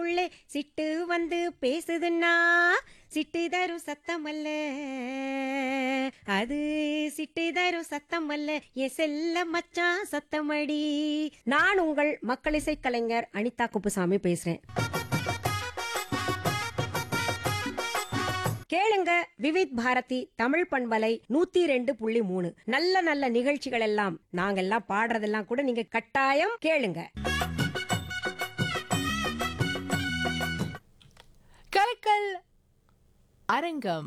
நெஞ்சுக்குள்ளே சிட்டு வந்து பேசுதுன்னா சிட்டு தரும் சத்தம் அல்ல அது சிட்டு தரும் சத்தம் அல்ல என் செல்ல மச்சான் சத்தமடி நான் உங்கள் மக்கள் இசை கலைஞர் அனிதா குப்புசாமி பேசுறேன் கேளுங்க விவித் பாரதி தமிழ் பண்பலை நூத்தி ரெண்டு புள்ளி மூணு நல்ல நல்ல நிகழ்ச்சிகள் எல்லாம் நாங்கெல்லாம் பாடுறதெல்லாம் கூட நீங்க கட்டாயம் கேளுங்க கலக்கல் அரங்கம்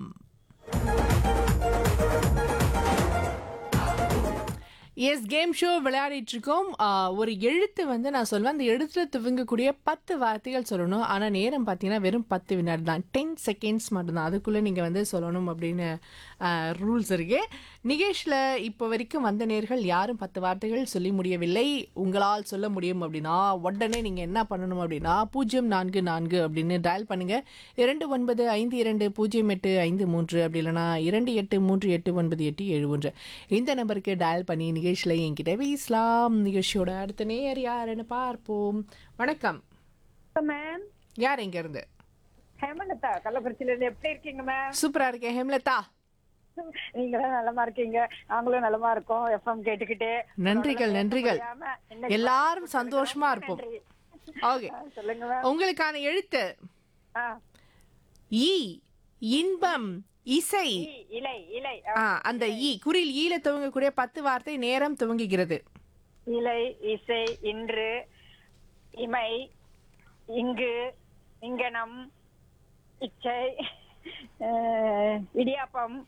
எஸ் கேம் ஷோ விளையாடிட்டு இருக்கோம் ஆ, ஒரு எழுத்து வந்து நான் சொல்லுவேன் அந்த எழுத்துல துவங்கக்கூடிய பத்து வார்த்தைகள் சொல்லணும் ஆனால் நேரம் பார்த்தீங்கன்னா வெறும் பத்து வினாடி தான் டென் செகண்ட்ஸ் மட்டும்தான் அதுக்குள்ளே நீங்கள் வந்து சொல்லணும் அப்படின்னு ரூல்ஸ் இருக்கு நிகேஷில் இப்போ வரைக்கும் வந்த நேர்கள் யாரும் பத்து வார்த்தைகள் சொல்லி முடியவில்லை உங்களால் சொல்ல முடியும் அப்படின்னா உடனே நீங்கள் என்ன பண்ணணும் அப்படின்னா பூஜ்ஜியம் நான்கு நான்கு அப்படின்னு டயல் பண்ணுங்க இரண்டு ஒன்பது ஐந்து இரண்டு பூஜ்ஜியம் எட்டு ஐந்து மூன்று அப்படி இல்லைனா இரண்டு எட்டு மூன்று எட்டு ஒன்பது எட்டு ஏழு ஒன்று இந்த நம்பருக்கு டயல் பண்ணி நிகழ்ச்சியில் என்கிட்ட பேசலாம் நிகழ்ச்சியோட அடுத்த நேர் யாருன்னு பார்ப்போம் வணக்கம் மேம் யார் எங்க இருந்து ஹேமலதா கள்ளக்குறிச்சியில இருந்து எப்படி இருக்கீங்க மேம் சூப்பரா இருக்கேன் ஹேம்லதா நீங்களும் நலமா இருக்கீங்க நாங்களும் நலமா இருக்கோம் எஃப்எம் கேட்டுக்கிட்டு நன்றிகள் நன்றிகள் முடியாம இன்னைக்கு எல்லாரும் சந்தோஷமா இருப்போம் நன்றி. ஓகே ஆ, சொல்லுங்க மேம் உங்களுக்கான எழுத்து ஆ, ஈ இன்பம் இசை இ- இலை இலை ஆ, ஆ, அந்த ஈ குறில் ஈல துவங்கக்கூடிய பத்து வார்த்தை நேரம் துவங்குகிறது இலை இசை இன்று இமை இங்கு இங்கனம் இச்சை அஹ், இடியாப்பம்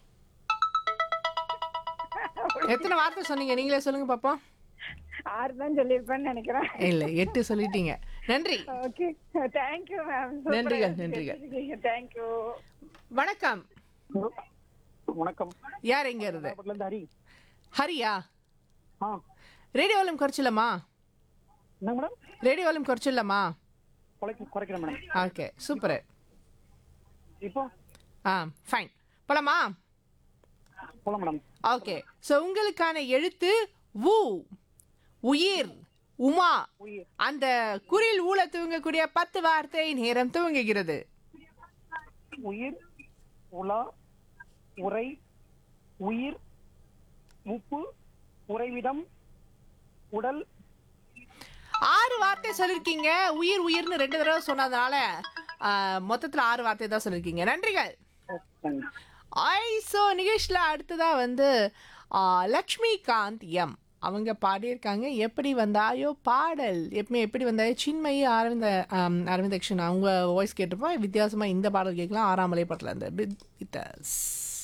எத்தனை வார்த்தை சொன்னீங்க நீங்களே சொல்லுங்க பாப்போம் ஆறு தான் சொல்லியிருப்பேன்னு நினைக்கிறேன் இல்ல எட்டு சொல்லிட்டீங்க நன்றி ஓகே தேங்க்யூ மேம் நன்றிகள், நன்றிகள். தேங்க்யூ வணக்கம் வணக்கம் யார் எங்க இருந்து நாகப்பட்டில இருந்து ஹரி ஹரியா ஆ ரேடியோ வால்யூம் குறைச்சிடலாமா என்ன மேடம் ரேடியோ வால்யூம் குறைச்சிடலாமா குறைக்க குறைக்கிறேன் மேடம் ஓகே சூப்பர் இப்போ ஆ ஃபைன் போலாமா போலாம் மேடம் ஓகே ஸோ உங்களுக்கான எழுத்து வு உயிர் உமா உயிர். அந்த குறில் ஊழ துவங்கக்கூடிய பத்து வார்த்தை நேரம் துவங்குகிறது உயிர் உலா உரை உயிர் உப்பு உறைவிடம் உடல் ஆறு வார்த்தை சொல்லிருக்கீங்க உயிர் உயிர்னு ரெண்டு தடவை சொன்னதுனால ஆ, மொத்தத்துல ஆறு வார்த்தை தான் சொல்லிருக்கீங்க நன்றிகள் ஐ ஸோ நிகேஷ்ல அடுத்ததா வந்து ஆ, லக்ஷ்மிகாந்த் எம் அவங்க பாடியிருக்காங்க எப்படி வந்தாயோ பாடல் எப்பவுமே எப்படி வந்தாயோ சின்மயி அரவிந்த ஆம், அரவிந்த கிருஷ்ணன் அவங்க வாய்ஸ் கேட்டிருப்போம் வித்தியாசமா இந்த பாடல் கேட்கலாம் ஆறாமலை பாட்டில் அந்த வித்